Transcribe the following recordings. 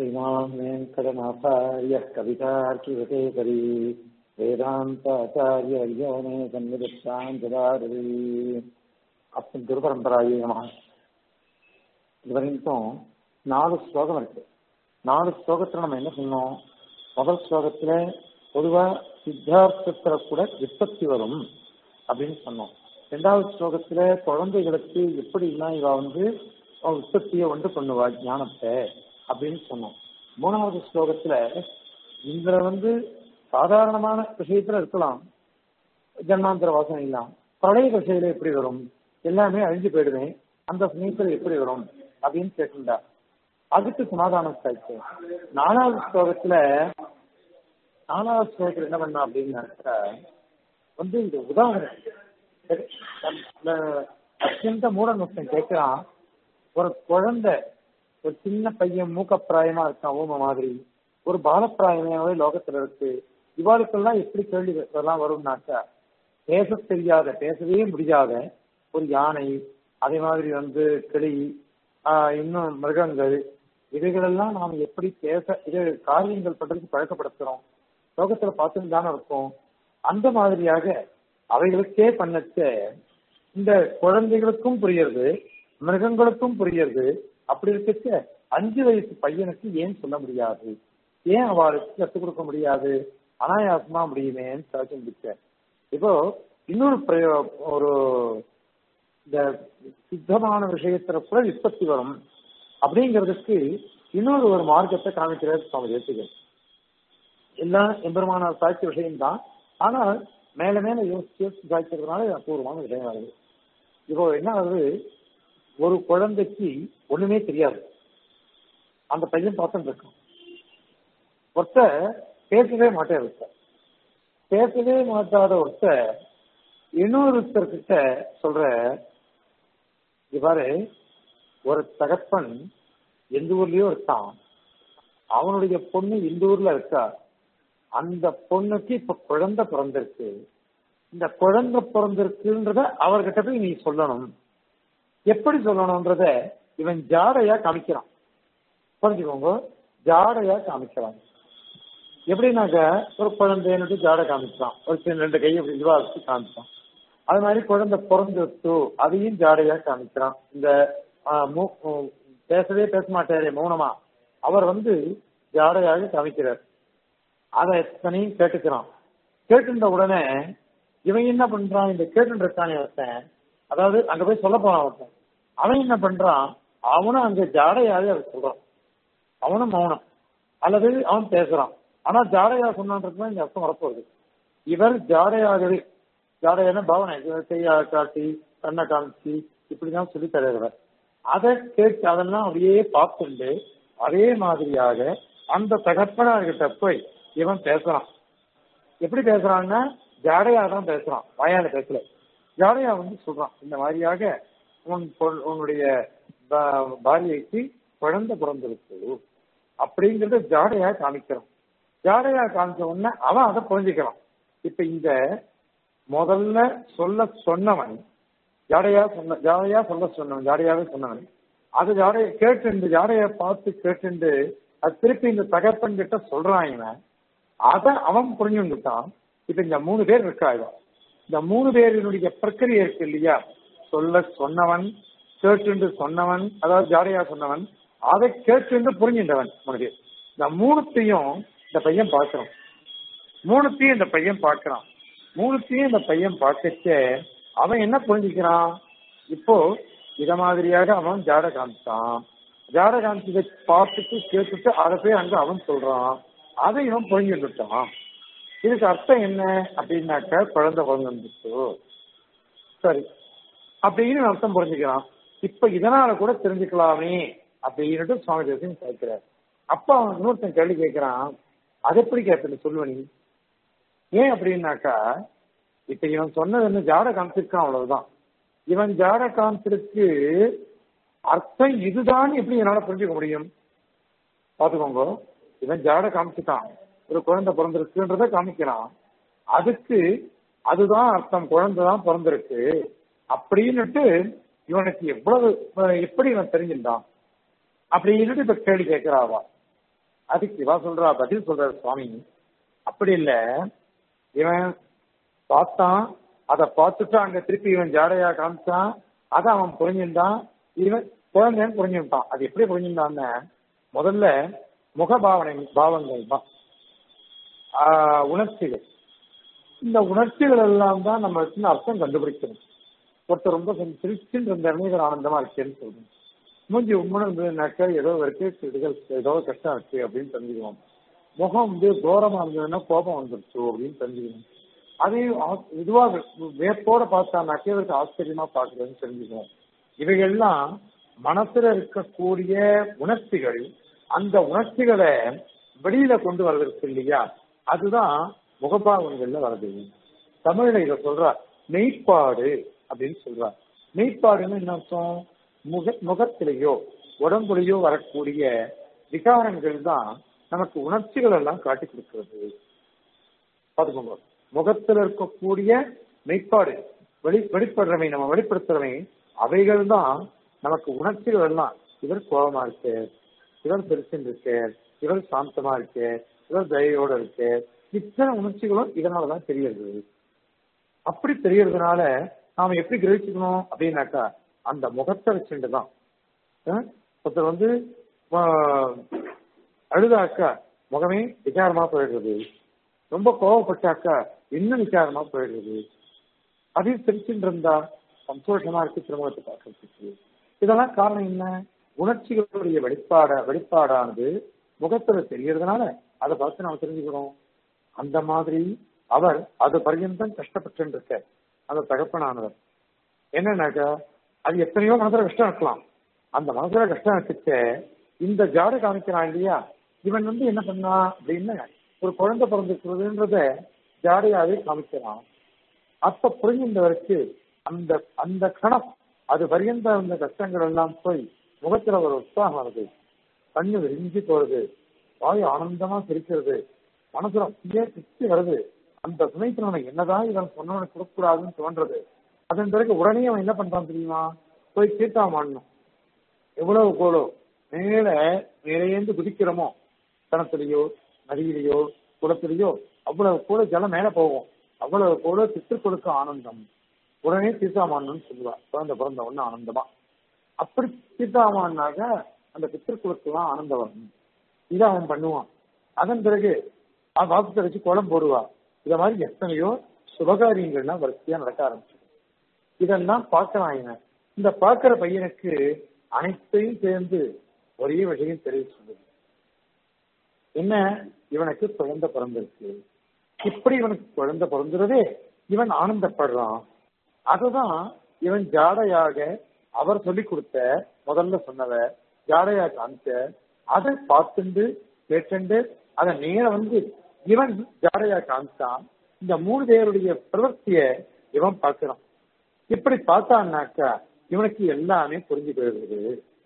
श्रीमान् वेङ्कटनाथार्यः कवितार्किवकेसरी वेदान्ताचार्यर्यो मे सन्निधिष्ठान् जदारवी அப்படி குருபரம்பராயே நம இது வரைக்கும் நாலு ஸ்லோகம் இருக்கு நாலு ஸ்லோகத்துல நம்ம என்ன சொன்னோம் முதல் ஸ்லோகத்துல பொதுவா சித்தார்த்தத்துல கூட விற்பத்தி வரும் அப்படின்னு சொன்னோம் ரெண்டாவது ஸ்லோகத்துல குழந்தைகளுக்கு எப்படிலாம் இவ வந்து உற்பத்தியை ஒன்று பண்ணுவா ஞானத்தை அப்படின்னு சொன்னோம் மூணாவது ஸ்லோகத்துல இந்த வந்து சாதாரணமான விஷயத்துல இருக்கலாம் ஜன்மாந்திர வாசனை இல்லாம் பழைய விஷயில எப்படி வரும் எல்லாமே அழிஞ்சு போயிடுவேன் அந்த சமயத்துல எப்படி வரும் அப்படின்னு கேட்டுண்டா அதுக்கு சமாதானம் கிடைச்சு நாலாவது ஸ்லோகத்துல நாலாவது ஸ்லோகத்துல என்ன பண்ணா அப்படின்னாக்கா வந்து இந்த உதாரணம் அத்தியந்த மூட நுட்பம் கேட்கிறான் ஒரு குழந்தை ஒரு சின்ன பையன் மூக்கப்பிராயமா இருக்கான் ஊம மாதிரி ஒரு பாலப்பிராயமாவே லோகத்துல இருக்கு இவாளுக்கெல்லாம் எப்படி கேள்வி எல்லாம் வரும்னாக்கா பேச தெரியாத பேசவே முடியாத ஒரு யானை அதே மாதிரி வந்து கிளி இன்னும் மிருகங்கள் இவைகளெல்லாம் நாம் எப்படி பேச இது காரியங்கள் பண்றதுக்கு பழக்கப்படுத்துறோம் லோகத்துல பார்த்துட்டு தானே இருக்கோம் அந்த மாதிரியாக அவைகளுக்கே பண்ணச்ச இந்த குழந்தைகளுக்கும் புரியுறது மிருகங்களுக்கும் புரியுறது அப்படி இருக்கச்ச அஞ்சு வயசு பையனுக்கு ஏன் சொல்ல முடியாது ஏன் அவளுக்கு கற்றுக் கொடுக்க முடியாது அனாயாசமா முடியுமேன்னு சிந்திச்ச இப்போ இன்னொரு பிரயோ ஒரு இந்த சித்தமான விஷயத்துல கூட விற்பத்தி வரும் அப்படிங்கிறதுக்கு இன்னொரு ஒரு மார்க்கத்தை காமிக்கிறார் சுவாமி தேசிகன் எல்லாம் எம்பெருமான சாட்சி விஷயம்தான் ஆனால் மேல மேல யோசிச்சு யோசிச்சு சாய்க்கிறதுனால அபூர்வமான விஷயம் ஆகுது இப்போ என்ன ஆகுது ஒரு குழந்தைக்கு ஒண்ணுமே தெரியாது அந்த பையன் பார்த்துட்டு இருக்கான் ஒருத்தர் பேசவே மாட்டேன் ஒருத்தர் பேசவே மாட்டாத ஒருத்தர் இன்னொருத்தர்கிட்ட சொல்ற இவ்வாறு ஒரு தகப்பன் எந்த ஊர்லயோ இருக்கான் அவனுடைய பொண்ணு இந்த ஊர்ல இருக்கா அந்த பொண்ணுக்கு இப்ப குழந்தை பிறந்திருக்கு இந்த குழந்தை பிறந்திருக்குன்றத அவர்கிட்ட போய் நீ சொல்லணும் எப்படி சொல்லணும்ன்றத இவன் ஜாடையா காமிக்கிறான் புரிஞ்சுக்கோங்க ஜாடையா காமிக்கிறான் எப்படின்னாக்க ஒரு குழந்தைன்னு ஜாடை காமிச்சான் ஒரு சின்ன ரெண்டு கையை இப்படி இதுவா வச்சு காமிச்சான் அது மாதிரி குழந்தை பிறந்துட்டு அதையும் ஜாடையா காமிக்கிறான் இந்த பேசவே பேச மாட்டாரே மௌனமா அவர் வந்து ஜாடையாக காமிக்கிறார் அதை எத்தனையும் கேட்டுக்கிறான் கேட்டுட்ட உடனே இவன் என்ன பண்றான் இந்த கேட்டு இருக்கானே ஒருத்தன் அதாவது அங்க போய் சொல்ல போறான் ஒருத்தன் அவன் என்ன பண்றான் அவனும் அங்க ஜாடையாக அவர் சொல்றான் அவனும் மௌனம் அல்லது அவன் பேசுறான் ஆனா ஜாடையா சொன்னான்றதுதான் இங்க அர்த்தம் வரப்போகுது இவர் ஜாடையாகவே ஜாடையான பாவனை கையா காட்டி கண்ணை காமிச்சு இப்படிதான் சொல்லி தருகிறவர் அதை கேட்டு அதெல்லாம் அப்படியே பார்த்துண்டு அதே மாதிரியாக அந்த தகப்பனார்கிட்ட போய் இவன் பேசுறான் எப்படி பேசுறான்னா ஜாடையா தான் பேசுறான் வாயால பேசல ஜாடையா வந்து சொல்றான் இந்த மாதிரியாக உன் உன்னுடைய பாரியைக்கு குழந்தை பிறந்திருக்கு அப்படிங்கறத ஜாடையா காமிக்கிறான் ஜாடையா காமிச்ச உடனே அவன் அதை புரிஞ்சுக்கிறான் இப்ப இந்த முதல்ல சொல்ல சொன்னவன் ஜாடையா சொன்ன ஜாடையா சொல்ல சொன்னவன் ஜாடையாவே சொன்னவன் அது ஜாடைய கேட்டு ஜாடைய பார்த்து கேட்டு அது திருப்பி இந்த தகப்பன் கிட்ட சொல்றான் இவன் அத அவன் புரிஞ்சுட்டான் இப்ப இந்த மூணு பேர் இருக்கா இவன் இந்த மூணு பேரினுடைய பிரக்கிரியை இருக்கு இல்லையா சொல்ல சொன்னவன் கேட்டு சொன்னவன் அதாவது ஜாடையா சொன்னவன் அதை கேட்டு புரிஞ்சின்றவன் மூணு பேர் இந்த மூணுத்தையும் இந்த பையன் பார்க்கிறான் மூணுத்தையும் இந்த பையன் பார்க்கிறான் மூணுத்தையும் இந்த பையன் பார்த்துச்ச அவன் என்ன புரிஞ்சுக்கிறான் இப்போ இத மாதிரியாக அவன் ஜாட காமிச்சான் ஜாட காமிச்சதை பார்த்துட்டு கேட்டுட்டு அதை போய் அங்க அவன் சொல்றான் அதை இவன் புரிஞ்சுட்டான் இதுக்கு அர்த்தம் என்ன அப்படின்னாக்க குழந்தை பிறந்துச்சு சரி அப்படின்னு அர்த்தம் புரிஞ்சுக்கிறான் இப்ப இதனால கூட தெரிஞ்சுக்கலாமே அப்படின்னுட்டு சுவாமி தேசியம் கேட்கிறார் அப்ப அவன் இன்னொருத்தன் கேள்வி கேட்கிறான் அது எப்படி கேட்பது சொல்லுவ நீ ஏன் அப்படின்னாக்கா இப்ப இவன் சொன்னது என்ன ஜாட காமிச்சிருக்கான் அவ்வளவுதான் இவன் ஜாட காமிச்சிருக்கு அர்த்தம் இதுதான் எப்படி என்னால புரிஞ்சுக்க முடியும் பாத்துக்கோங்க இவன் ஜாட காமிச்சுட்டான் ஒரு குழந்தை பிறந்திருக்குன்றத காமிக்கிறான் அதுக்கு அதுதான் அர்த்தம் குழந்தை தான் பிறந்திருக்கு அப்படின்னுட்டு இவனுக்கு எவ்வளவு எப்படி இவன் தெரிஞ்சிருந்தான் அப்படின்னு இப்ப கேள்வி கேட்கிறாவா அதுக்கு இவா சொல்றா பதில் சொல்றாரு சுவாமி அப்படி இல்ல இவன் பார்த்தான் அதை பார்த்துட்டு அங்க திருப்பி இவன் ஜாடையா காமிச்சான் அதை அவன் புரிஞ்சுட்டான் இவன் குழந்தைன்னு புரிஞ்சுட்டான் அது எப்படி புரிஞ்சுட்டான்னு முதல்ல முகபாவனை பாவங்கள் தான் ஆஹ் உணர்ச்சிகள் இந்த உணர்ச்சிகள் எல்லாம் தான் நம்ம சின்ன அர்த்தம் கண்டுபிடிக்கணும் ஒருத்தர் ரொம்ப சிரிச்சுன்னு இருந்த இளைஞர் ஆனந்தமா இருக்கேன்னு சொல்றோம் மூஞ்சி உண்மனு இருந்ததுனாக்கா ஏதோ இருக்கு இதுகள் ஏதோ கஷ்டம் இருக்கு அப்படின்னு தெரிஞ்சுக்குவோம் முகம் வந்து கோரமா இருந்ததுன்னா கோபம் வந்துருச்சு அப்படின்னு தெரிஞ்சுக்கணும் அதே ஆ- இதுவா வேப்போட பார்த்தானாக்கே இவருக்கு ஆச்சரியமா பாக்குறதுன்னு தெரிஞ்சுக்குவோம் இவைகள்லாம் மனசுல இருக்கக்கூடிய உணர்ச்சிகள் அந்த உணர்ச்சிகளை வெளியில கொண்டு வர்றதுக்கு இல்லையா அதுதான் முகபாவங்கள்ல வருது தமிழ்ல இத சொல்றா மெய்ப்பாடு அப்படின்னு சொல்றா மெய்ப்பாடுன்னு என்ன அர்த்தம் முக முகத்திலேயோ உடம்புலையோ வரக்கூடிய விகாரங்கள் தான் நமக்கு உணர்ச்சிகள் எல்லாம் காட்டி கொடுக்கிறது பாத்துக்கோங்க முகத்துல இருக்கக்கூடிய மெய்ப்பாடு வெளி வெளிப்படுறவை நம்ம வெளிப்படுத்துறவை அவைகள் தான் நமக்கு உணர்ச்சிகள் எல்லாம் இவர் கோபமா இருக்கு இவர் பெருசுன்னு இருக்கு இவர் சாந்தமா இருக்கு இவர் தயவோட இருக்கு இத்தனை உணர்ச்சிகளும் இதனாலதான் தெரியுது அப்படி தெரியறதுனால நாம எப்படி கிரகிச்சுக்கணும் அப்படின்னாக்கா அந்த முகத்தை வச்சுட்டு தான் அஹ் ஒருத்தர் வந்து ஆஹ், அழுதாக்கா முகமே விசாரமா போயிடுறது ரொம்ப கோவப்பட்டாக்கா இன்னும் விசாரமா போயிடுறது அதையும் சிரிச்சுட்டு இருந்தா சந்தோஷமா இருக்கு திருமுகத்தை பார்க்கறதுக்கு இதெல்லாம் காரணம் என்ன உணர்ச்சிகளுடைய வெளிப்பாட வெளிப்பாடானது முகத்துல தெரியறதுனால அதை பார்த்து நாம தெரிஞ்சுக்கிறோம் அந்த மாதிரி அவர் அது பர்யந்தம் கஷ்டப்பட்டு இருக்க அந்த தகப்பனானவர் என்னன்னாக்கா அது எத்தனையோ மனசுல கஷ்டம் இருக்கலாம் அந்த மனசுல கஷ்டம் இருக்குச்ச இந்த ஜாடு காமிக்கிறான் இல்லையா இவன் வந்து என்ன பண்ணா அப்படின்னு ஒரு குழந்தை பிறந்துக்கிறதுன்றத ஜாடையாவே காமிக்கிறான் அப்ப புரிஞ்சின்றவருக்கு அந்த அந்த கணம் அது பரியந்த அந்த கஷ்டங்கள் எல்லாம் போய் முகத்துல ஒரு உற்சாகம் வருது கண்ணு விரிஞ்சு போறது வாய் ஆனந்தமா சிரிக்கிறது மனசுல அப்படியே திருப்தி வருது அந்த துணைக்கு நம்ம என்னதான் இவன் சொன்னவனுக்கு கொடுக்கக்கூடாதுன்னு தோன்றது அதன் பிறகு உடனே அவன் என்ன பண்றான் தெரியுமா போய் தீர்த்தா மாடணும் எவ்வளவு கோலோ மேல மேலேந்து குதிக்கிறோமோ கிணத்துலயோ நதியிலையோ குளத்திலேயோ அவ்வளவு கூட ஜலம் மேல போகும் அவ்வளவு கூட பித்திருக்களுக்கு ஆனந்தம் உடனே தீர்த்தாமான்னு சொல்லுவா குழந்தை பிறந்த உடனே ஆனந்தமா அப்படி தீர்த்தாமான்னாக அந்த பித்திருக்களுக்கு தான் ஆனந்தம் வரும் இதை அவன் பண்ணுவான் அதன் பிறகு அவன் வாசத்தை வச்சு குளம் போடுவா இத மாதிரி எத்தனையோ சுபகாரியங்கள்லாம் வரிசையா நடக்க ஆரம்பிச்சு இதெல்லாம் பார்க்கறான் இவன் இந்த பார்க்கிற பையனுக்கு அனைத்தையும் சேர்ந்து ஒரே விஷயம் தெரிய சொல்லுது என்ன இவனுக்கு குழந்தை பிறந்திருக்கு இப்படி இவனுக்கு குழந்தை பிறந்துறதே இவன் ஆனந்தப்படுறான் அதுதான் இவன் ஜாடையாக அவர் சொல்லி கொடுத்த முதல்ல சொன்னவ ஜாடையா காமிச்ச அதை பார்த்துண்டு கேட்டுண்டு அதை நேர வந்து இவன் ஜாடையா காமிச்சான் இந்த மூணு பேருடைய பிரவர்த்திய இவன் பார்க்கிறான் இப்படி பார்த்தான்னாக்கா இவனுக்கு எல்லாமே புரிஞ்சு போயிடுது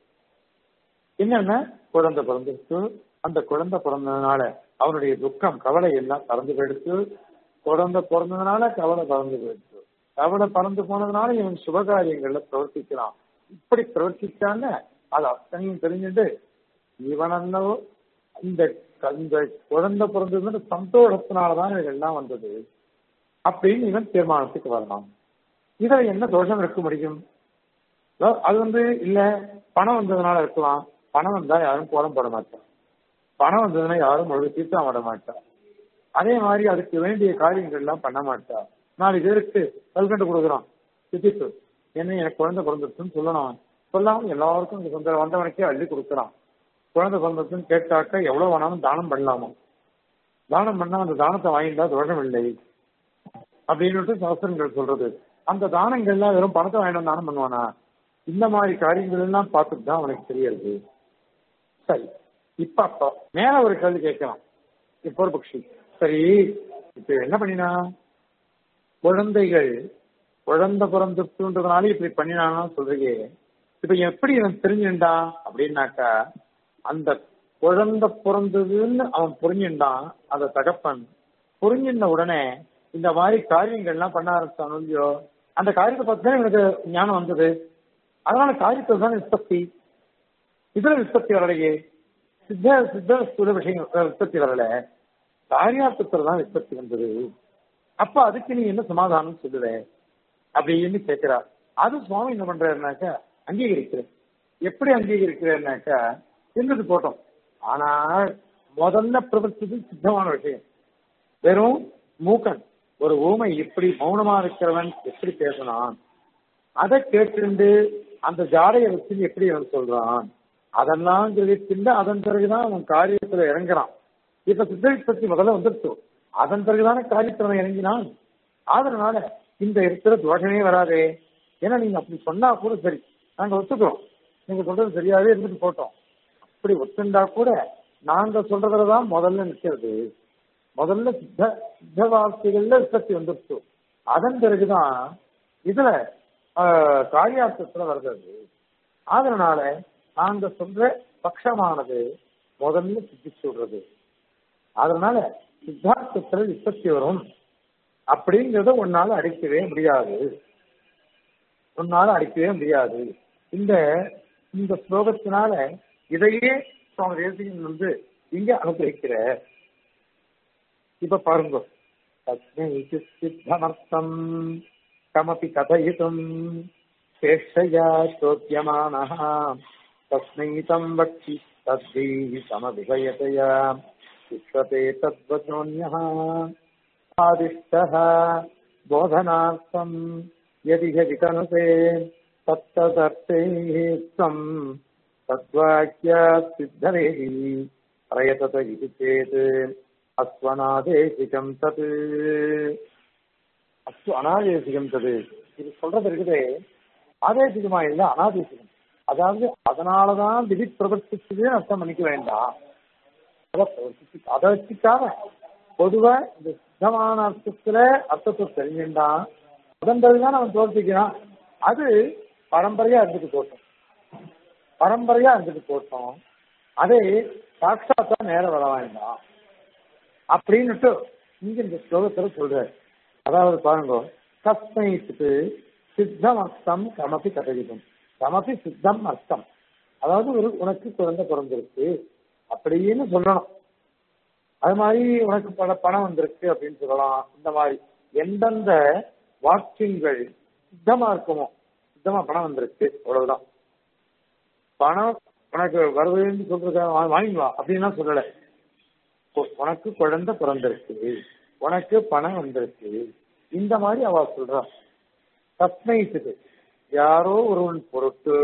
என்னன்னா குழந்தை பிறந்துருக்கு அந்த குழந்தை பிறந்ததுனால அவனுடைய துக்கம் கவலை எல்லாம் பறந்து போயிடுச்சு குழந்தை பிறந்ததுனால கவலை பறந்து போயிடுச்சு கவலை பறந்து போனதுனால இவன் சுபகாரியங்கள்ல பிரவர்த்திக்கிறான் இப்படி பிரவர்த்திச்சாங்க அது அத்தனையும் தெரிஞ்சுட்டு இவனோ இந்த இந்த குழந்தை பிறந்ததுன்னு சந்தோஷத்தினாலதான் இதெல்லாம் வந்தது அப்படின்னு இவன் தீர்மானத்துக்கு வரலாம் இதுல என்ன தோஷம் இருக்க முடியும் அதாவது அது வந்து இல்ல பணம் வந்ததுனால இருக்கலாம் பணம் வந்தா யாரும் கோலம் போட மாட்டான் பணம் வந்ததுன்னா யாரும் முழு தீர்த்தம் விட மாட்டா அதே மாதிரி அதுக்கு வேண்டிய காரியங்கள் எல்லாம் பண்ண மாட்டா நாலு பேருக்கு கல்கண்டு கொடுக்குறான் திட்டிட்டு என்ன எனக்கு குழந்தை பிறந்துருச்சுன்னு சொல்லணும் சொல்லாம எல்லாருக்கும் இந்த சொந்த வந்தவனுக்கே அள்ளி கொடுக்குறான் குழந்தை பிறந்துருச்சுன்னு கேட்டாக்க எவ்வளவு வேணாலும் தானம் பண்ணலாமா தானம் பண்ணா அந்த தானத்தை வாங்கிட்டா தோஷம் இல்லை அப்படின்னு சாஸ்திரங்கள் சொல்றது அந்த தானங்கள்லாம் வெறும் பணத்தை வாங்கிட்டு தானம் பண்ணுவானா இந்த மாதிரி காரியங்கள் எல்லாம் பார்த்துட்டு தான் அவனுக்கு தெரியறது சரி இப்ப அப்ப மேல ஒரு கேள்வி கேட்கலாம் இப்ப ஒரு பக்ஷி சரி இப்ப என்ன பண்ணினா குழந்தைகள் குழந்தை பிறந்துட்டுன்றதுனால இப்படி பண்ணினான்னு சொல்றீங்க இப்ப எப்படி இவன் தெரிஞ்சுட்டான் அப்படின்னாக்கா அந்த குழந்தை பிறந்ததுன்னு அவன் புரிஞ்சுட்டான் அந்த தகப்பன் புரிஞ்சிருந்த உடனே இந்த மாதிரி காரியங்கள்லாம் பண்ண ஆரம்பிச்சானோ இல்லையோ அந்த காரியத்தை பார்த்து தான் எனக்கு ஞானம் வந்தது அதனால காரியத்தில் தான் நிஷ்பத்தி இதுல நிஷ்பத்தி வரலையே சித்த சித்த ஸ்தூல விஷயம் உற்பத்தி வரல காரியார்த்தத்துல தான் உற்பத்தி வந்தது அப்ப அதுக்கு நீ என்ன சமாதானம் சொல்லுவ அப்படின்னு கேட்கிறா அது சுவாமி என்ன பண்றாருனாக்கா அங்கீகரிக்கிறேன் எப்படி அங்கீகரிக்கிறேன்னாக்கா இருந்தது போட்டோம் ஆனால் முதல்ல பிரவர்த்தது சித்தமான விஷயம் வெறும் மூக்கன் ஒரு ஊமை எப்படி மௌனமா இருக்கிறவன் எப்படி பேசணும் அதை கேட்டு அந்த ஜாடையை வச்சு எப்படி அவன் சொல்றான் அதெல்லாம் கிரகிச்சுண்டு அதன் பிறகுதான் அவன் காரியத்துல இறங்குறான் இப்ப சித்தத்தை முதல்ல வந்துருச்சு அதன் பிறகுதானே காரியத்துல அவன் இறங்கினான் அதனால இந்த இருக்கிற தோஷமே வராதே ஏன்னா நீங்க அப்படி சொன்னா கூட சரி நாங்க ஒத்துக்கிறோம் நீங்க சொல்றது சரியாவே இருந்துட்டு போட்டோம் அப்படி ஒத்துண்டா கூட நாங்க சொல்றதுலதான் முதல்ல நிக்கிறது முதல்ல சித்த சித்த வார்த்தைகள்ல உற்பத்தி வந்துருச்சு அதன் பிறகுதான் இதுல காரியார்த்தத்துல வருகிறது அதனால நாங்க சொல்ற பட்சமானது முதல்ல சித்திச்சு விடுறது அதனால சித்தார்த்தத்துல உற்பத்தி வரும் அப்படிங்கறத உன்னால அடிக்கவே முடியாது உன்னால அடிக்கவே முடியாது இந்த இந்த ஸ்லோகத்தினால இதையே சுவாமி தேசிகன் வந்து இங்க அனுபவிக்கிற இப்ப பாருங்க சித்தமர்த்தம் கமபி கதயிதும் சேஷயா சோத்தியமான தஸ்மை தம் வக்ஷி தத்வீ சமவிகயதயா விஸ்வதே தத்வச்சோன்யः ஆதிஷ்டः போதனார்த்தம் यदिह विकनुते तत्तदर्थेत्थम् तद्वाक्यात् सिद्धवेदी प्रयतत इति चेत् அஸ்வனாதேசிகம் தது அஸ்து அனாதேசிகம் தது இது சொல்றது இருக்குதே ஆதேசிகமா இல்ல அனாதேசிகம் அதாவது அதனாலதான் விதி பிரவர்த்திச்சது அர்த்தம் பண்ணிக்க வேண்டாம் அதை பிரவர்த்திச்சு அதை வச்சுக்காம பொதுவா இந்த சித்தமான அர்த்தத்துல அர்த்தத்தை தெரிஞ்சுட்டான் அதன் பிறகுதான் அவன் பிரவர்த்திக்கிறான் அது பரம்பரையா இருந்துட்டு போட்டோம் பரம்பரையா இருந்துட்டு போட்டோம் அதே சாட்சாத்தா நேரம் வர வேண்டாம் அப்படின்னுட்டு இங்க இந்த ஸ்லோகத்துல சொல்றாரு அதாவது பாருங்க கஸ்மைத்துக்கு சித்தம் அர்த்தம் கமபி கதகிதம் கமபி சித்தம் அர்த்தம் அதாவது ஒரு உனக்கு குழந்தை பிறந்திருக்கு அப்படின்னு சொல்லணும் அது மாதிரி உனக்கு பல பணம் வந்திருக்கு அப்படின்னு சொல்லலாம் இந்த மாதிரி எந்தெந்த வாக்கியங்கள் சித்தமா இருக்குமோ சித்தமா பணம் வந்திருக்கு அவ்வளவுதான் பணம் உனக்கு வருதுன்னு சொல்றது வாங்கிவா அப்படின்னா சொல்லலை உனக்கு குழந்தை பிறந்திருக்கு உனக்கு பணம் வந்திருக்கு இந்த மாதிரி அவ சொல்றா தஸ்மைத்துக்கு யாரோ ஒருவன் பொருட்டு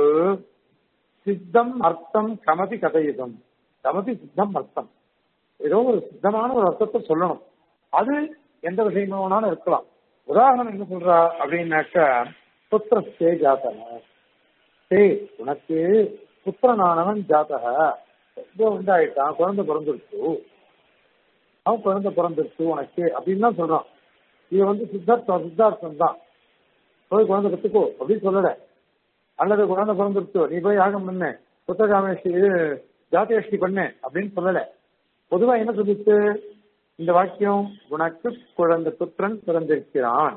சித்தம் அர்த்தம் கமதி கதையுதம் கமதி சித்தம் அர்த்தம் ஏதோ ஒரு சித்தமான ஒரு அர்த்தத்தை சொல்லணும் அது எந்த விஷயமா வேணாலும் இருக்கலாம் உதாரணம் என்ன சொல்றா அப்படின்னாக்கா புத்திரஸ்தே ஜாத்தக சே உனக்கு புத்திரனானவன் ஜாத்தக உண்டாயிட்டான் குழந்தை பிறந்திருக்கு அவன் குழந்தை பிறந்துருச்சு உனக்கு அப்படின்னு தான் சொல்றான் இது வந்து சித்தார்த்தம் சித்தார்த்தம் தான் போய் குழந்தை கத்துக்கோ அப்படின்னு சொல்லல அல்லது குழந்தை பிறந்துருச்சு நீ போய் யாகம் பண்ணு புத்தகாமேஷ்டி ஜாத்தியஷ்டி பண்ணு அப்படின்னு சொல்லல பொதுவா என்ன சொல்லிச்சு இந்த வாக்கியம் உனக்கு குழந்தை புத்திரன் பிறந்திருக்கிறான்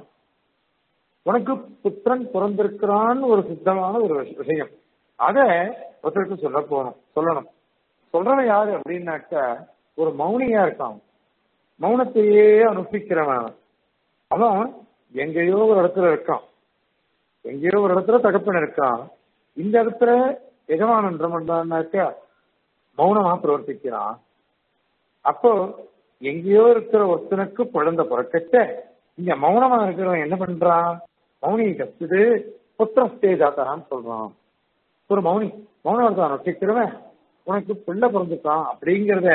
உனக்கு புத்திரன் பிறந்திருக்கிறான் ஒரு சித்தமான ஒரு விஷயம் அத ஒருத்தருக்கு சொல்ல போகணும் சொல்லணும் சொல்றவன் யாரு அப்படின்னாக்க ஒரு மௌனியா இருக்கான் மௌனத்தையே அனுப்பிக்கிறவன் அவன் எங்கேயோ ஒரு இடத்துல இருக்கான் எங்கேயோ ஒரு இடத்துல தகப்பன் இருக்கான் இந்த இடத்துல எஜமானன் பண்றான்னாக்க மௌனமா பிரவர்த்திக்கிறான் அப்போ எங்கேயோ இருக்கிற ஒருத்தனுக்கு குழந்தை பிறக்கச்ச இங்க மௌனமா இருக்கிறவன் என்ன பண்றான் மௌனி கத்துது புத்திரஸ்தே ஜாத்தரான்னு சொல்றான் ஒரு மௌனி மௌனம் நொட்டிக்கிறவன் உனக்கு பிள்ளை பிறந்துட்டான் அப்படிங்கிறத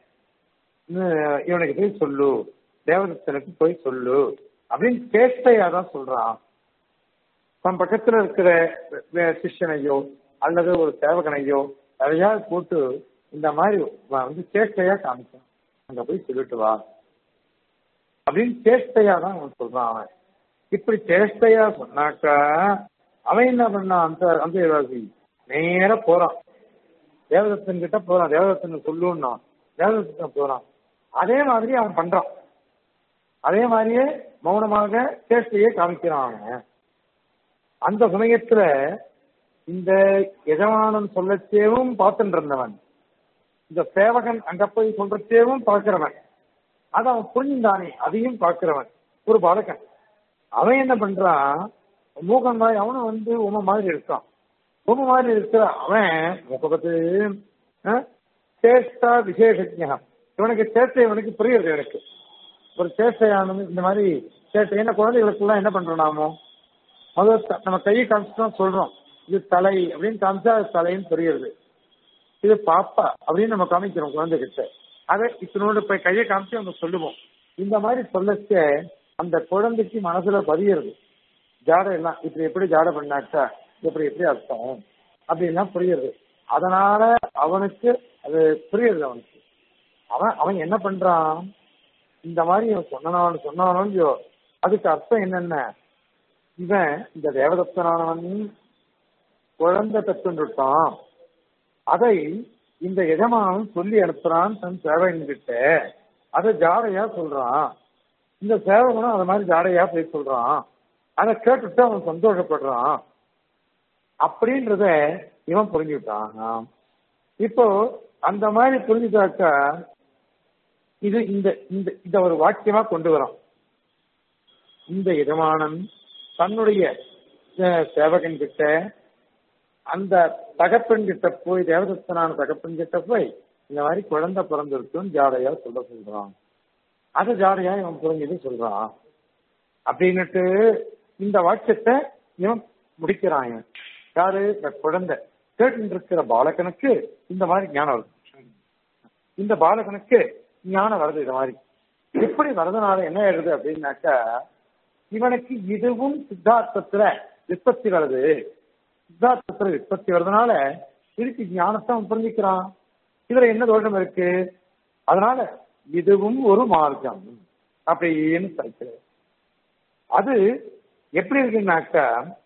இவனுக்கு போய் சொல்லு தேவதத்தனுக்கு போய் சொல்லு அப்படின்னு சேஷ்டையா தான் சொல்றான் தன் பக்கத்துல இருக்கிற சிஷ்யனையோ அல்லது ஒரு சேவகனையோ எதையாவது போட்டு இந்த மாதிரி வந்து சேஷ்டையா காமிச்சான் அங்க போய் சொல்லிட்டு வா அப்படின்னு சேஷ்டையா தான் அவன் சொல்றான் அவன் இப்படி சேஷ்டையா சொன்னாக்கா அவன் என்ன பண்ணான் அந்த அந்த நேர போறான் தேவதத்தன் கிட்ட போறான் தேவதத்தன் சொல்லுன்னா தேவதத்தன் போறான் அதே மாதிரி அவன் பண்றான் அதே மாதிரியே மௌனமாக சேஷ்டையே காமிக்கிறான் அவன் அந்த சமயத்துல இந்த எஜமானன் சொல்லச்சேவும் பார்த்துட்டு இருந்தவன் இந்த சேவகன் அங்க போய் சொல்றதேவும் பார்க்கிறவன் அதை அவன் புரிஞ்சுதானே அதையும் பார்க்கிறவன் ஒரு பாலகன் அவன் என்ன பண்றான் மூகன் மாதிரி அவனும் வந்து உம மாதிரி இருக்கான் உம மாதிரி இருக்கிற அவன் முகபத்து சேஷ்டா விசேஷஜம் இவனுக்கு சேஷ்டை இவனுக்கு புரியுது எனக்கு ஒரு சேஷ்டையானது இந்த மாதிரி சேஷ்டை என்ன குழந்தைகளுக்கெல்லாம் என்ன பண்றோம் நாமோ முதல்ல நம்ம கையை காமிச்சுதான் சொல்றோம் இது தலை அப்படின்னு காமிச்சா அது தலைன்னு புரியுது இது பாப்பா அப்படின்னு நம்ம காமிக்கிறோம் குழந்தைகிட்ட அதை இத்தனோடு போய் கையை காமிச்சு நம்ம சொல்லுவோம் இந்த மாதிரி சொல்லச்ச அந்த குழந்தைக்கு மனசுல பதியிறது ஜாடை எல்லாம் இப்படி எப்படி ஜாடை பண்ணாச்சா இப்படி எப்படி அர்த்தம் அப்படின்லாம் புரியுது அதனால அவனுக்கு அது புரியுது அவனுக்கு அவன் அவன் என்ன பண்றான் இந்த மாதிரி இவன் சொன்னானு சொன்னானோ அதுக்கு அர்த்தம் என்னென்ன இவன் இந்த தேவதத்தனானவன் குழந்தை பெற்றுட்டான் அதை இந்த எஜமானன் சொல்லி அனுப்புறான் தன் சேவகன்கிட்ட அதை ஜாடையா சொல்றான் இந்த சேவகனும் அது மாதிரி ஜாடையா போய் சொல்றான் அதை கேட்டுட்டு அவன் சந்தோஷப்படுறான் அப்படின்றத இவன் புரிஞ்சுட்டான் இப்போ அந்த மாதிரி புரிஞ்சுட்டாக்கா இது இந்த இந்த இத ஒரு வாக்கியமா கொண்டு வரோம் இந்த எஜமானன் தன்னுடைய சேவகன் கிட்ட அந்த தகப்பன் கிட்ட போய் தேவதத்தனான தகப்பன் கிட்ட போய் இந்த மாதிரி குழந்தை பிறந்திருக்குன்னு ஜாடையா சொல்ல சொல்றான் அதை ஜாடையா இவன் புரிஞ்சது சொல்றான் அப்படின்னுட்டு இந்த வாக்கியத்தை இவன் முடிக்கிறான் இவன் யாரு இந்த குழந்தை கேட்டு இருக்கிற பாலகனுக்கு இந்த மாதிரி ஞானம் வருது இந்த பாலகனுக்கு ஞானம் வருது இந்த மாதிரி எப்படி வரதுனால என்ன ஆயிடுது அப்படின்னாக்கா இவனுக்கு இதுவும் சித்தார்த்தத்துல விற்பத்தி வருது சித்தார்த்தத்துல விற்பத்தி வருதுனால இதுக்கு ஞானத்தை அவன் புரிஞ்சுக்கிறான் இதுல என்ன தோஷம் இருக்கு அதனால இதுவும் ஒரு மார்க்கம் அப்படின்னு சொல்லிக்கிறது அது எப்படி இருக்குன்னாக்கா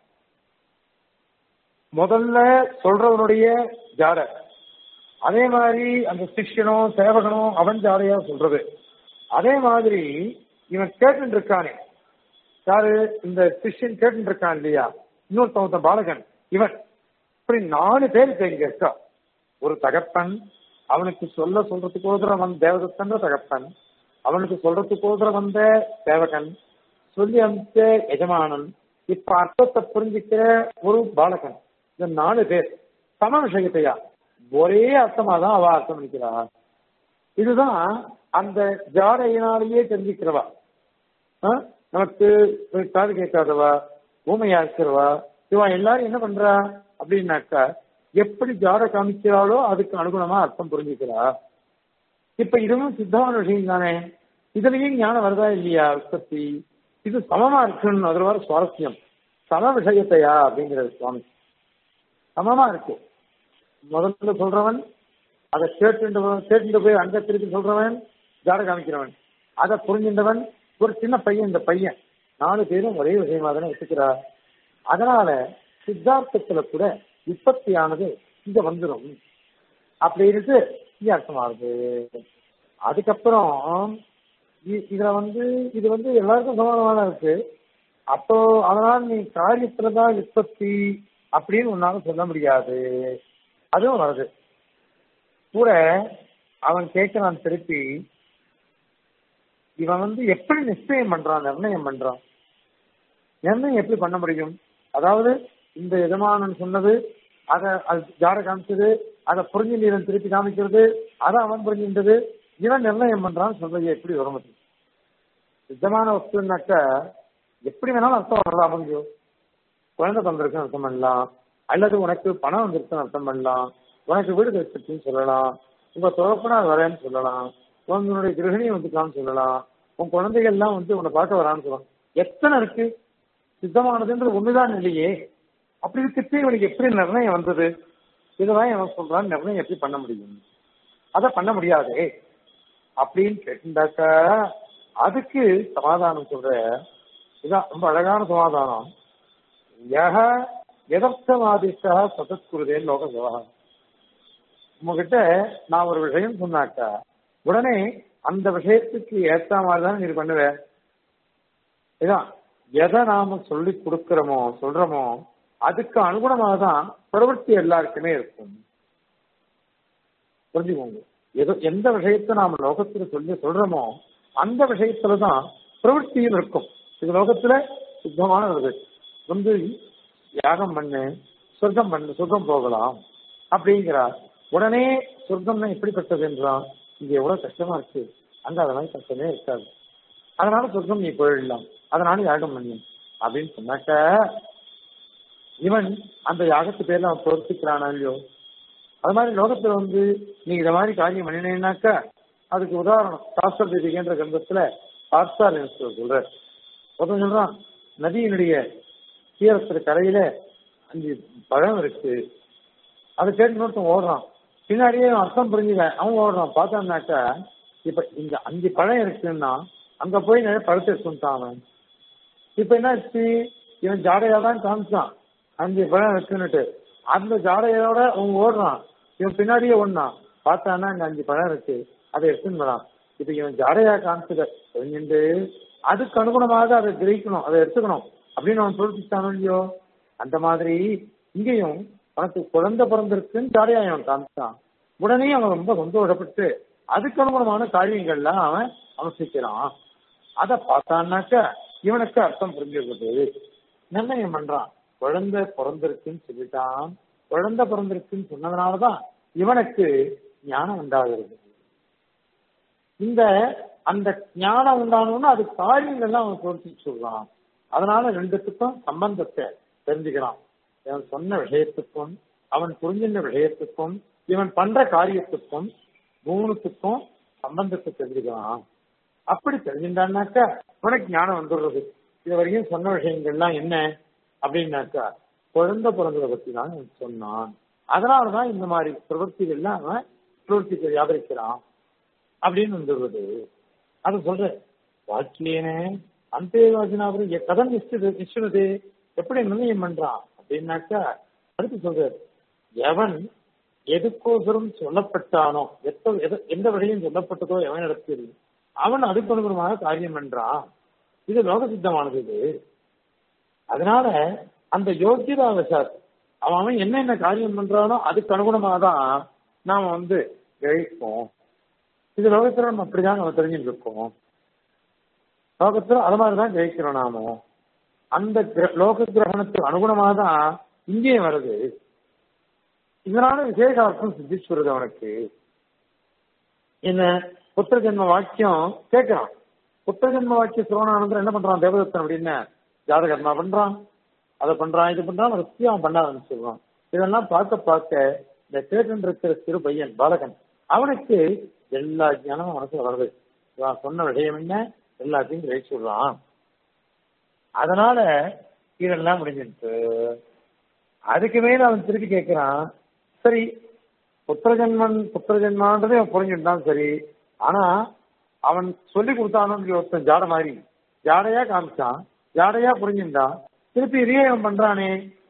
முதல்ல சொல்றவனுடைய ஜாட அதே மாதிரி அந்த சிஷ்யனோ சேவகனோ அவன் ஜாடையா சொல்றது அதே மாதிரி இவன் கேட்டு இருக்கானே யாரு இந்த சிஷ்யன் கேட்டு இருக்கான் இல்லையா இன்னொருத்தவத்த பாலகன் இவன் இப்படி நாலு பேர் இங்க இருக்கா ஒரு தகப்பன் அவனுக்கு சொல்ல சொல்றதுக்கு ஓதுற வந்த தேவதத்தன்ற தகப்பன் அவனுக்கு சொல்றதுக்கு ஓதுற வந்த சேவகன் சொல்லி அமைச்ச எஜமானன் இப்ப அர்த்தத்தை புரிஞ்சுக்கிற ஒரு பாலகன் இந்த நாலு பேர் சம விஷயத்தையா ஒரே அர்த்தமா தான் அவ அர்த்தம் பண்ணிக்கிறா இதுதான் அந்த ஜாடையினாலேயே தெரிஞ்சுக்கிறவா நமக்கு காது கேட்காதவா ஊமையா இருக்கிறவா இவன் எல்லாரும் என்ன பண்றா அப்படின்னாக்கா எப்படி ஜாட காமிக்கிறாளோ அதுக்கு அனுகுணமா அர்த்தம் புரிஞ்சுக்கிறா இப்ப இதுவும் சித்தமான விஷயம் தானே இதுலயும் ஞானம் வருதா இல்லையா உற்பத்தி இது சமமா இருக்குன்னு அதுல வர சுவாரஸ்யம் சம விஷயத்தையா அப்படிங்கிறது சுவாமி சமமா இருக்கு முதல்ல சொல்றவன் அதை கேட்டு கேட்டு போய் அங்க திருப்பி சொல்றவன் ஜாட காமிக்கிறவன் அதை புரிஞ்சின்றவன் ஒரு சின்ன பையன் இந்த பையன் நாலு பேரும் ஒரே விஷயமா தானே வச்சுக்கிறா அதனால சித்தார்த்தத்துல கூட விற்பத்தியானது இங்க வந்துடும் அப்படின்ட்டு இங்க அர்த்தமாகுது அதுக்கப்புறம் இதுல வந்து இது வந்து எல்லாருக்கும் சமாதானமா இருக்கு அப்போ அதனால நீ காரியத்துலதான் விற்பத்தி அப்படின்னு உன்னால சொல்ல முடியாது அதுவும் வருது கூட அவன் கேட்கிறான் திருப்பி இவன் வந்து எப்படி நிச்சயம் பண்றான் நிர்ணயம் பண்றான் நிர்ணயம் எப்படி பண்ண முடியும் அதாவது இந்த எஜமானன் சொன்னது அதை அது ஜாட காமிச்சது அதை புரிஞ்சு நீரன் திருப்பி காமிக்கிறது அதை அவன் புரிஞ்சுன்றது இவன் நிர்ணயம் பண்றான்னு சொல்றது எப்படி வர முடியும் நிஜமான வஸ்துனாக்க எப்படி வேணாலும் அர்த்தம் வரலாம் முடியும் குழந்தை தந்திருக்குன்னு அர்த்தம் பண்ணலாம் அல்லது உனக்கு பணம் வந்திருக்குன்னு அர்த்தம் பண்ணலாம் உனக்கு வீடு கிடைச்சிருக்குன்னு சொல்லலாம் உங்க துறப்பனார் வரேன்னு சொல்லலாம் உங்களுடைய கிரகணி வந்துக்கலாம்னு சொல்லலாம் உன் குழந்தைகள் எல்லாம் வந்து உன்னை பார்க்க வரான்னு சொல்லலாம் எத்தனை இருக்கு சித்தமானதுன்றது ஒண்ணுதான் இல்லையே அப்படி இருக்கிறது இவனுக்கு எப்படி நிர்ணயம் வந்தது இதெல்லாம் இவன் சொல்றான் நிர்ணயம் எப்படி பண்ண முடியும் அதை பண்ண முடியாதே அப்படின்னு கேட்டுண்டாக்கா அதுக்கு சமாதானம் சொல்ற இதான் ரொம்ப அழகான சமாதானம் யக எதர்த்தவாதிஷா சதத்குருதேன் லோக விவகாரம் உங்ககிட்ட நான் ஒரு விஷயம் சொன்னாக்கா உடனே அந்த விஷயத்துக்கு ஏற்ற மாதிரி தான் நீ பண்ணுவ இதான் எதை நாம சொல்லி கொடுக்கிறோமோ சொல்றோமோ அதுக்கு அனுகுணமாக தான் பிரவൃத்தி எல்லாருக்குமே இருக்கும் புரிஞ்சுக்கோங்க எது எந்த விஷயத்தை நாம லோகத்துல சொல்லி சொல்றோமோ அந்த விஷயத்துலதான் பிரவൃத்தியில் இருக்கும் இது லோகத்துல சுத்தமான வருது வந்து யாகம் பண்ணு சொர்க்கம் பண்ணு சொர்க்கம் போகலாம் அப்படிங்கிறார் உடனே சொர்க்கம்னா எப்படிப்பட்டது என்றால் இங்க எவ்வளவு கஷ்டமா இருக்கு அங்க அது மாதிரி கஷ்டமே இருக்காது அதனால சொர்க்கம் நீ போயிடலாம் அதனால யாகம் பண்ணு அப்படின்னு சொன்னாக்க இவன் அந்த யாகத்து பேர்ல அவன் பொறுத்துக்கிறானா இல்லையோ அது மாதிரி லோகத்துல வந்து நீ இத மாதிரி காரியம் பண்ணினேன்னாக்கா அதுக்கு உதாரணம் சாஸ்திர தீபிகன்ற கிரந்தத்துல பார்த்தார் சொல்ற ஒருத்தன் சொல்றான் நதியினுடைய தீரத்துல கரையில அஞ்சு பழம் இருக்கு அதை கேட்டு ஒருத்தன் ஓடுறான் பின்னாடியே அவன் அர்த்தம் புரிஞ்சுக்க அவன் ஓடுறான் பார்த்தான்னாக்கா இப்ப இங்க அஞ்சு பழம் இருக்குன்னா அங்க போய் நிறைய பழத்தை எடுத்துட்டான் அவன் இப்ப என்னாச்சு இவன் ஜாடையா தான் காமிச்சான் அஞ்சு பழம் இருக்குன்னுட்டு அந்த ஜாடையோட அவன் ஓடுறான் இவன் பின்னாடியே ஓடினான் பார்த்தானா அங்க அஞ்சு பழம் இருக்கு அதை எடுத்துன்னு வரான் இப்ப இவன் ஜாடையா காமிச்சத தெரிஞ்சுட்டு அதுக்கு அனுகுணமாக அதை கிரகிக்கணும் அதை எடுத்துக்கணும் அப்படின்னு அவன் சொல்லிட்டானோ இல்லையோ அந்த மாதிரி இங்கேயும் உனக்கு குழந்தை பிறந்திருக்குன்னு ஜாடையா அவன் காமிச்சான் உடனே அவன் ரொம்ப சந்தோஷப்பட்டு அதுக்கு அனுகுணமான காரியங்கள்லாம் அவன் அமைச்சிக்கிறான் அதை பார்த்தான்னாக்க இவனுக்கு அர்த்தம் புரிஞ்சுக்கிட்டு நிர்ணயம் பண்றான் குழந்தை பிறந்திருக்குன்னு சொல்லிட்டான் குழந்தை பிறந்திருக்குன்னு சொன்னதுனாலதான் இவனுக்கு ஞானம் உண்டாகிறது இந்த அந்த ஞானம் உண்டானோன்னு அது காரியங்கள்லாம் அவன் பொருத்தி சொல்றான் அதனால ரெண்டுத்துக்கும் சம்பந்தத்தை தெரிஞ்சுக்கிறான் இவன் சொன்ன விஷயத்துக்கும் அவன் புரிஞ்சின்ற விஷயத்துக்கும் இவன் பண்ற காரியத்துக்கும் மூணுத்துக்கும் சம்பந்தத்தை தெரிஞ்சுக்கிறான் அப்படி தெரிஞ்சுட்டான்னாக்கா உனக்கு ஞானம் வந்துடுறது இது வரைக்கும் சொன்ன விஷயங்கள்லாம் என்ன அப்படின்னாக்கா குழந்தை பிறந்ததை பத்தி தான் அவன் சொன்னான் அதனாலதான் இந்த மாதிரி பிரவர்த்திகள்லாம் அவன் பிரவர்த்திக்கு வியாபரிக்கிறான் அப்படின்னு வந்துடுறது அது சொல்ற வாக்கியனே அந்த வாசினாபுரம் கதம் நிச்சது நிச்சனது எப்படி நிர்ணயம் பண்றான் அப்படின்னாக்கா அடுத்து சொல்றாரு எவன் எதுக்கோசரம் சொல்லப்பட்டானோ எத்த எத- எந்த வழியும் சொல்லப்பட்டதோ எவன் இடத்தில் அவன் அதுக்கு அனுகுணமாக காரியம் பண்றான் இது லோக சித்தமானது இது அதனால அந்த யோகியதா வசாத் அவன் அவன் என்னென்ன காரியம் பண்றானோ அதுக்கு அனுகுணமாக தான் நாம வந்து கிரகிப்போம் இது லோகத்துல நம்ம அப்படிதான் நம்ம தெரிஞ்சுட்டு இருக்கோம் லோகத்துல அது மாதிரிதான் கிரகிக்கிறோம் நாம அந்த கிர- லோக கிரகணத்துக்கு அனுகுணமாக தான் இங்கேயும் வருது இதனால விசேஷ அர்த்தம் சித்திச்சுறது அவனுக்கு என்ன புத்திர ஜென்ம வாக்கியம் கேட்கிறான் புத்திர ஜென்ம வாக்கிய சிரவணானந்தரம் என்ன பண்றான் தேவதத்தன் அப்படின்னு ஜாதகர்மா பண்றான் அதை பண்றான் இது பண்றான் வச்சு அவன் பண்ண ஆரம்பிச்சிடுறான் இதெல்லாம் பார்க்க பார்க்க இந்த கேட்டு இருக்கிற சிறு பையன் பாலகன் அவனுக்கு எல்லா ஞானமும் மனசுல வருது இவன் சொன்ன விஷயம் என்ன எல்லாத்தையும் கிரகிச்சுடுறான் அதனால இதெல்லாம் முடிஞ்சிருச்சு அதுக்கு மேல அவன் திருப்பி கேட்கிறான் சரி புத்திர ஜென்மன் புத்திர ஜென்மான்றதே அவன் புரிஞ்சுட்டான் சரி ஆனா அவன் சொல்லி கொடுத்தானு ஒருத்தன் ஜாட மாதிரி ஜாடையா காமிச்சான் ஜாடையா புரிஞ்சுட்டான் திருப்பி இதே அவன் பண்றானே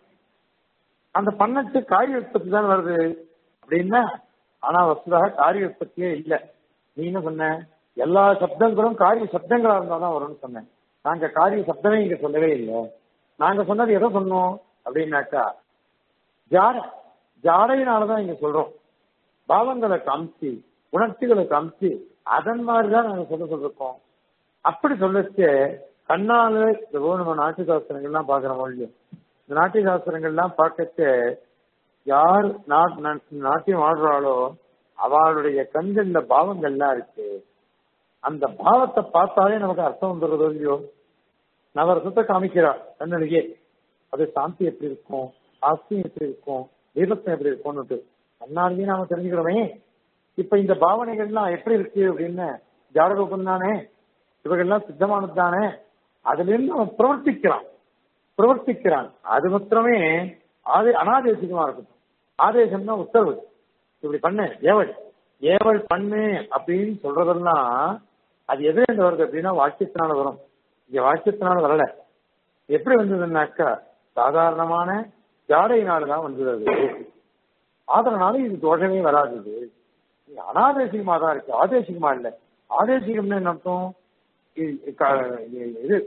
அந்த பண்ணத்து காரிய உற்பத்தி தான் வருது அப்படின்னா ஆனா வசதாக காரிய உற்பத்தியே இல்லை நீ என்ன சொன்ன எல்லா சப்தங்களும் காரிய சப்தங்களா இருந்தா தான் வரும்னு சொன்னேன் நாங்க காரிய சப்தமே இங்க சொல்லவே இல்லை நாங்க சொன்னது எதை சொன்னோம் அப்படின்னாக்கா ஜாடை ஜாடையினாலதான் இங்க சொல்றோம் பாவங்களை காமிச்சு உணர்ச்சிகளை காமிச்சு அதன் மாதிரிதான் நாங்க சொல்ல சொல்லிருக்கோம் அப்படி சொல்லச்சு கண்ணால இப்போ நம்ம நாட்டு சாஸ்திரங்கள்லாம் பாக்குறோம் இல்லையோ இந்த நாட்டிய சாஸ்திரங்கள்லாம் பார்க்கச்சு யார் நா- நா- நாட்டியம் ஆடுறாளோ அவளுடைய கண்கள்ல பாவங்கள்லாம் இருக்கு அந்த பாவத்தை பார்த்தாலே நமக்கு அர்த்தம் வந்துடுறதோ இல்லையோ நவரசத்தை காமிக்கிறார் கண்ணனுக்கே அது சாந்தி எப்படி இருக்கும் ஆஸ்தியம் எப்படி இருக்கும் தீபத்தம் எப்படி இருக்கும்னுட்டு கண்ணாலேயே நாம தெரிஞ்சுக்கிறோமே இப்ப இந்த பாவனைகள்லாம் எப்படி இருக்கு அப்படின்னு ஜாடரூபம் தானே இவர்கள்லாம் சித்தமானது தானே அதுல இருந்து அவன் பிரவர்த்திக்கிறான் பிரவர்த்திக்கிறான் அது மாத்திரமே ஆதே அனாதேசிகமா இருக்கட்டும் ஆதேசம்னா உத்தரவு இப்படி பண்ணு ஏவல் ஏவல் பண்ணு அப்படின்னு சொல்றதெல்லாம் அது எது இருந்து வருது அப்படின்னா வாக்கியத்தினால வரும் இங்க வாக்கியத்தினால வரல எப்படி வந்ததுன்னாக்கா சாதாரணமான ஜாடையினாலதான் வந்தது அது அதனால இது தோஷமே வராது இது இது அனாதேசிகமா தான் இருக்கு ஆதேசிகமா இல்ல ஆதேசிகம்னு என்ன அர்த்தம் இது க- இது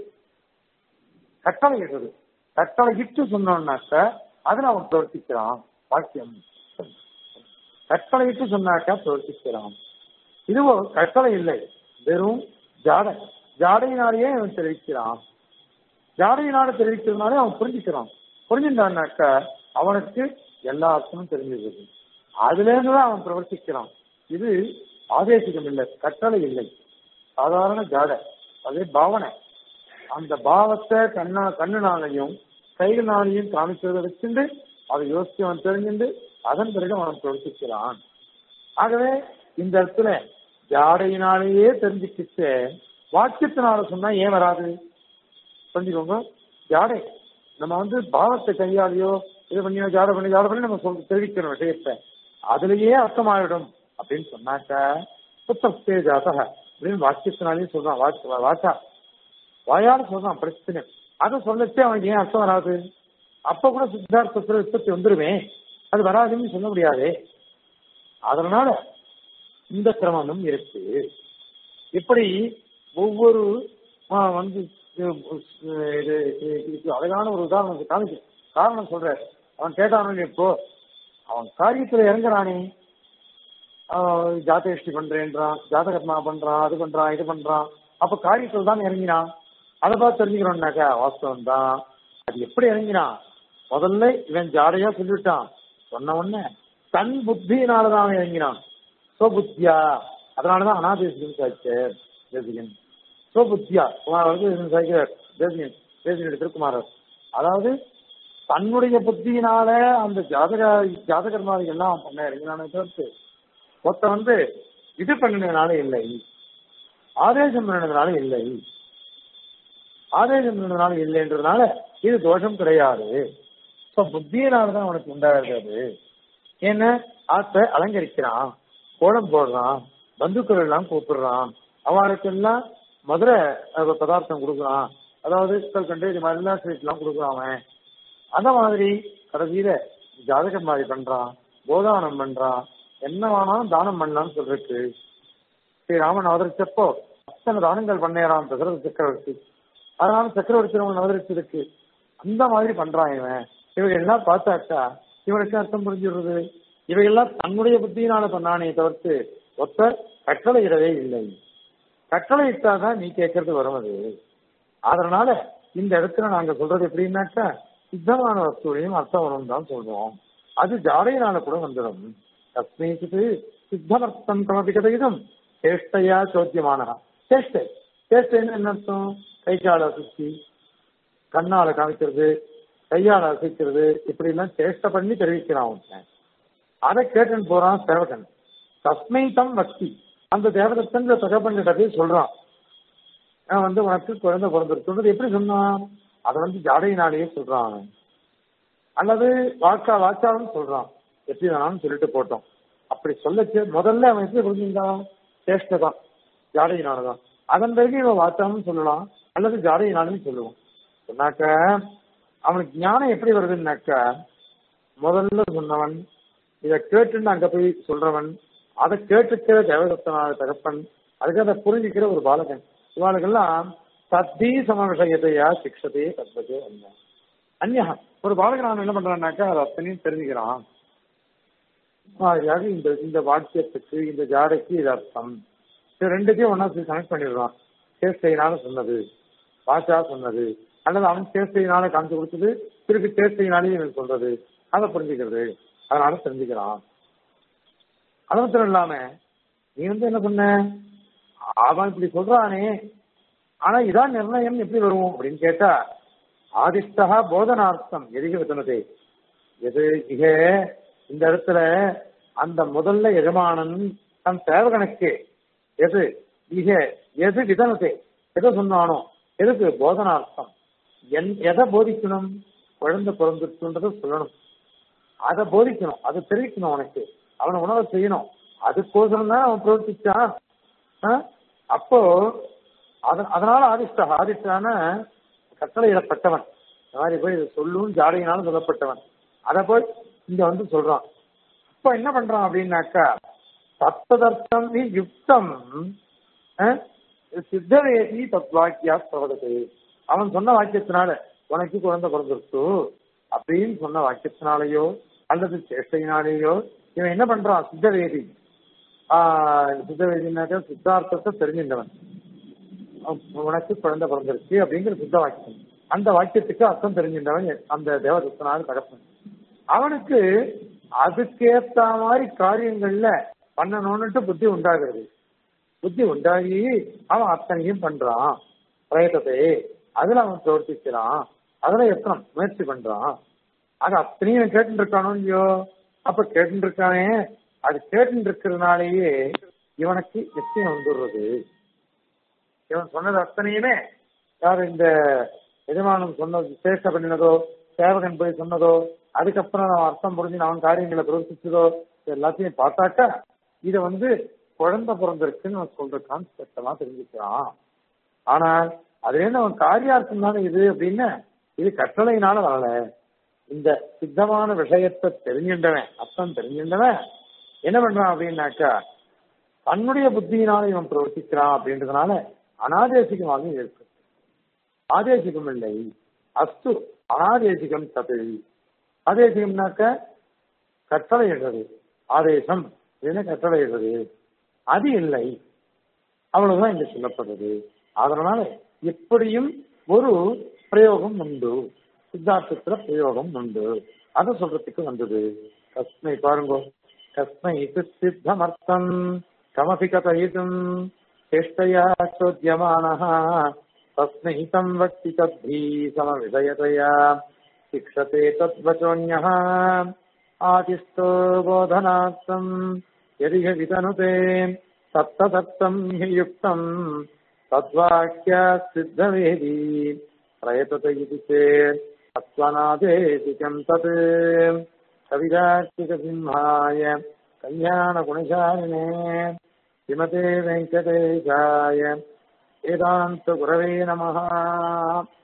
கட்டளை இடுறது கட்டளை இட்டு சொன்னோம்னாக்க அதுல அவன் பிரவர்த்திக்கிறான் வாக்கியம் கட்டளை இட்டு சொன்னாக்கா பிரவர்த்திக்கிறான் இதுவோ கட்டளை இல்லை வெறும் ஜாடை ஜாடையினாலேயே அவன் தெரிவிக்கிறான் ஜாடையினால தெரிவிக்கிறதுனாலே அவன் புரிஞ்சுக்கிறான் புரிஞ்சுட்டான்னாக்க அவனுக்கு எல்லா அர்த்தமும் தெரிஞ்சிருக்குது அதுல இருந்துதான் அவன் பிரவர்த்திக்கிறான் இது ஆதேசிகம் இல்லை கட்டளை இல்லை சாதாரண ஜாடை அதே பாவனை அந்த பாவத்தை கண்ணா கண்ணுனாலையும் கைகளாலையும் காமிக்கிறத வச்சுண்டு அதை யோசிச்சு அவன் தெரிஞ்சுண்டு அதன் பிறகு அவன் பிரவர்த்திக்கிறான் ஆகவே இந்த இடத்துல ஜாடையினாலேயே தெரிஞ்சுக்கிச்சு வாக்கியத்தினால சொன்னா ஏன் வராது புரிஞ்சுக்கோங்க ஜாடை நம்ம வந்து பாவத்தை கையாலையோ இது பண்ணியோ ஜாடை பண்ணி ஜாடை பண்ணி நம்ம சொல் தெரிவிக்கிறோம் விஷயத்தை அதுலயே அர்த்தமாயிடும் அப்படின்னு சொன்னாக்க புத்தகத்தே ஜாதக அப்படின்னு வாக்கியத்தினாலேயும் சொல்றான் வாக்கு வாக்கா வாயால சொல்றான் பிரச்சனை அதை சொல்லச்சே அவனுக்கு ஏன் அர்த்தம் வராது அப்ப கூட சித்தார்த்தத்துல உற்பத்தி வந்துருமே அது வராதுன்னு சொல்ல முடியாதே அதனால இந்த கிரமமும் இருக்கு இப்படி ஒவ்வொரு ஆ, வந்து இது இது இது அழகான ஒரு உதாரணம் காமிச்சு காரணம் சொல்ற அவன் கேட்டானு இப்போ அவன் காரியத்துல இறங்குறானே ஆஹ் ஜாதகஷ்டி பண்றேன்றான் ஜாதகத்மா பண்றான் அது பண்றான் இது பண்றான் அப்ப காரியத்துல தான் இறங்கினான் அதை பார்த்து தெரிஞ்சுக்கிறோம்னாக்கா வாஸ்தவம் தான் அது எப்படி இறங்கினான் முதல்ல இவன் ஜாடையா சொல்லிவிட்டான் சொன்ன உடனே தன் புத்தியினாலதான் அவன் இறங்கினான் சோபுத்தியா அதனாலதான் அனாதேசிகன் சாய்ச்சு தேசிகன் சோபுத்தியா குமார் வந்து சாய்க்கிறார் தேசிகன் தேசிகன் திருக்குமாரர் அதாவது தன்னுடைய புத்தியினால அந்த ஜாதக ஜாதகர்மாதிரி எல்லாம் பண்ண இறங்கினானே தவிர்த்து மொத்த வந்து இது பண்ணினதுனால இல்லை ஆதேசம் பண்ணினதுனால இல்லை ஆதேசம் பண்ணினதுனால இல்லைன்றதுனால இது தோஷம் கிடையாது ஸோ புத்தியினால தான் அவனுக்கு உண்டாகிறது ஏன்னா ஆத்த அலங்கரிக்கிறான் கோலம் போடுறான் பந்துக்கள் எல்லாம் கூப்பிடுறான் அவனுக்கெல்லாம் மதுரை அஹ், பதார்த்தம் கொடுக்குறான் அதாவது கண்டு இது மாதிரி எல்லாம் ஸ்வீட் எல்லாம் கொடுக்குறான் அவன் அந்த மாதிரி கடைசியில ஜாதகம் மாதிரி பண்றான் கோதானம் பண்றான் என்ன வேணாலும் தானம் பண்ணலாம்னு சொல்லிருக்கு ஸ்ரீராமன் அவதரிச்சப்போ அத்தனை தானங்கள் பண்ணேறான் தசரத சக்கரவர்த்தி அதனால சக்கரவர்த்தி அவன் அவதரிச்சிருக்கு அந்த மாதிரி பண்றான் இவன் இவங்க எல்லாம் பார்த்தாக்கா இவனுக்கு அர்த்தம் புரிஞ்சிடுறது இவையெல்லாம் தன்னுடைய புத்தியினால பண்ணானே தவிர்த்து ஒத்த கட்டளை இடவே இல்லை கட்டளை இட்டாதான் நீ கேட்கறது வரும் அது அதனால இந்த இடத்துல நாங்க சொல்றது எப்படின்னாக்கா சித்தமான வஸ்துவையும் அர்த்தம் வரும் தான் சொல்றோம் அது ஜாடையினால கூட வந்துடும் தஸ்மைக்கு சித்தமர்த்தம் கமபி கதையிடும் சேஷ்டையா சோத்தியமான சேஷ்டை சேஷ்டைன்னு என்ன அர்த்தம் கை கால சுத்தி கண்ணால காமிக்கிறது கையால அசைக்கிறது இப்படி எல்லாம் சேஷ்டை பண்ணி தெரிவிக்கிறான் ஒருத்தன் அதை கேட்டுன்னு போறான் சேவகன் தஸ்மை தம் வக்தி அந்த தேவதத்தன் தகப்பன்கிட்ட போய் சொல்றான் நான் வந்து உனக்கு குழந்தை பிறந்திருக்குன்றது எப்படி சொன்னான் அதை வந்து ஜாடையினாலேயே சொல்றான் அவன் அல்லது வாக்கா வாக்காலும் சொல்றான் எப்படி வேணாலும் சொல்லிட்டு போட்டோம் அப்படி சொல்லச்சு முதல்ல அவன் எப்படி புரிஞ்சுட்டான் சேஷ்டை தான் ஜாடையினாலதான் அதன் பிறகு இவன் வாக்காலும் சொல்லலாம் அல்லது ஜாடையினாலும் சொல்லுவான் சொன்னாக்க அவனுக்கு ஞானம் எப்படி வருதுன்னாக்க முதல்ல சொன்னவன் இதை கேட்டுன்னு அங்க போய் சொல்றவன் அதை கேட்டுக்கிற தேவதத்தனான தகப்பன் அதுக்கு அதை புரிஞ்சுக்கிற ஒரு பாலகன் இவாளுக்கெல்லாம் தத்தி சம விஷயத்தையா சிக்ஷதே தத்வதே அந்யா அந்யா ஒரு பாலகன் அவன் என்ன பண்றான்னாக்கா அதை அத்தனையும் தெரிஞ்சுக்கிறான் ஆகையாக இந்த இந்த வாக்கியத்துக்கு இந்த ஜாடைக்கு இது அர்த்தம் இது ரெண்டுத்தையும் ஒன்னா கனெக்ட் பண்ணிடுறான் சேஷ்டையினால சொன்னது பாஷா சொன்னது அல்லது அவன் சேஷ்டையினால காமிச்சு கொடுத்தது திருப்பி சேஷ்டையினாலே இவன் சொல்றது அதை புரிஞ்சுக்கிறது அதனால தெரிஞ்சுக்கிறான் அது மாத்திரம் இல்லாம நீ வந்து என்ன பண்ண அவன் இப்படி சொல்றானே ஆனா இதான் நிர்ணயம் எப்படி வரும் அப்படின்னு கேட்டா ஆதிஷ்டா போதனார்த்தம் எதிக விதனதே எது இக இந்த இடத்துல அந்த முதல்ல எஜமானன் தன் சேவகனுக்கு எது இக எது விதனதே எதை சொன்னானோ எதுக்கு போதனார்த்தம் என் எதை போதிக்கணும் குழந்தை பிறந்துட்டுன்றதை சொல்லணும் அதை போதிக்கணும் அதை தெரிவிக்கணும் அவனுக்கு அவனை உணவை செய்யணும் அதுக்கோசரம் தான் அவன் பிரவர்த்திச்சான் ஆ? அப்போ அத- அதனால ஆதிஷ்டா ஆதிஷ்டான கட்டளையிடப்பட்டவன் இந்த மாதிரி போய் இதை சொல்லும் ஜாடையினாலும் சொல்லப்பட்டவன் அதை போய் இங்க வந்து சொல்றான் இப்ப என்ன பண்றான் அப்படின்னாக்கா தத்ததர்த்தம் நீ யுக்தம் அஹ், சித்தவேதி தத்வாக்கியா பிரவதத்தை அவன் சொன்ன வாக்கியத்தினால உனக்கு குழந்தை பிறந்திருக்கு அப்படின்னு சொன்ன வாக்கியத்தினாலேயோ அல்லது சேஷ்டையினாலேயோ இவன் என்ன பண்றான் சித்தவேதி ஆஹ் சித்த வைத்தியனாக்க சித்தார்த்தத்தை தெரிஞ்சின்றவன் உனக்கு குழந்தை பிறந்திருக்கு அப்படிங்கிற சித்த வாக்கியம் அந்த வாக்கியத்துக்கு அர்த்தம் தெரிஞ்சின்றவன் அந்த தேவதத்தனாக தகப்பன் அவனுக்கு அதுக்கேத்த மாதிரி காரியங்கள்ல பண்ணணும்னுட்டு புத்தி உண்டாகிறது புத்தி உண்டாகி அவன் அத்தனையும் பண்றான் பிரயத்தத்தை அதுல அவன் பிரவர்த்திக்கிறான் அதுல எத்தனை முயற்சி பண்றான் அது அத்தனையும் கேட்டு இருக்கானோ இல்லையோ அப்ப கேட்டு இருக்கானே அது கேட்டு இருக்கிறதுனாலேயே இவனுக்கு நிச்சயம் வந்துடுறது இவன் சொன்னது அத்தனையுமே யார் இந்த எஜமானம் சொன்னது சேஷ பண்ணினதோ சேவகன் போய் சொன்னதோ அதுக்கப்புறம் அவன் அர்த்தம் புரிஞ்சு அவன் காரியங்களை பிரவர்த்திச்சதோ இது எல்லாத்தையும் பார்த்தாக்கா இத வந்து குழந்தை பிறந்திருக்குன்னு அவன் சொல்ற கான்செப்ட் எல்லாம் தெரிஞ்சுக்கிறான் ஆனால் அதுல இருந்து அவன் காரியார்த்தம் தானே இது அப்படின்னு இது கட்டளையினால வரல இந்த சித்தமான விஷயத்தை தெரிஞ்சின்றவன் அர்த்தம் தெரிஞ்சின்றவன் என்ன பண்றான் அப்படின்னாக்கா தன்னுடைய புத்தியினால இவன் பிரவர்த்திக்கிறான் அப்படின்றதுனால அனாதேசிகமாக இருக்கு ஆதேசிகம் இல்லை அஸ்து அனாதேசிகம் தது ஆதேசிகம்னாக்க கட்டளையிடுறது ஆதேசம் என்ன கட்டளையிடுறது அது இல்லை அவ்வளவுதான் இங்க சொல்லப்படுறது அதனால எப்படியும் ஒரு பிரயோகம் உண்டு சித்தார்த்தத்துல பிரயோகம் உண்டு அதை சொல்றதுக்கு வந்தது கஸ்மை பாருங்க கஸ்மை சித்தமர்த்தம் கமபி கதயிதும் சேஷ்டையா சோத்தியமானः தஸ்மை தம் வக்தி தத்பி சமவிதயதயா शिक्षते तद्वचोऽन्यः आतिष्ठो बोधनार्थम् यदि हि वितनुते तत्तदर्थम् हि युक्तम् तद्वाक्या सिद्धवेदी प्रयतत इति चेत् तत्त्वनादेशिकम् तत् कविरार्तिकसिंहाय कल्याणगुणशालिने श्रीमते वेङ्कटेशाय वेदान्तगुरवे नमः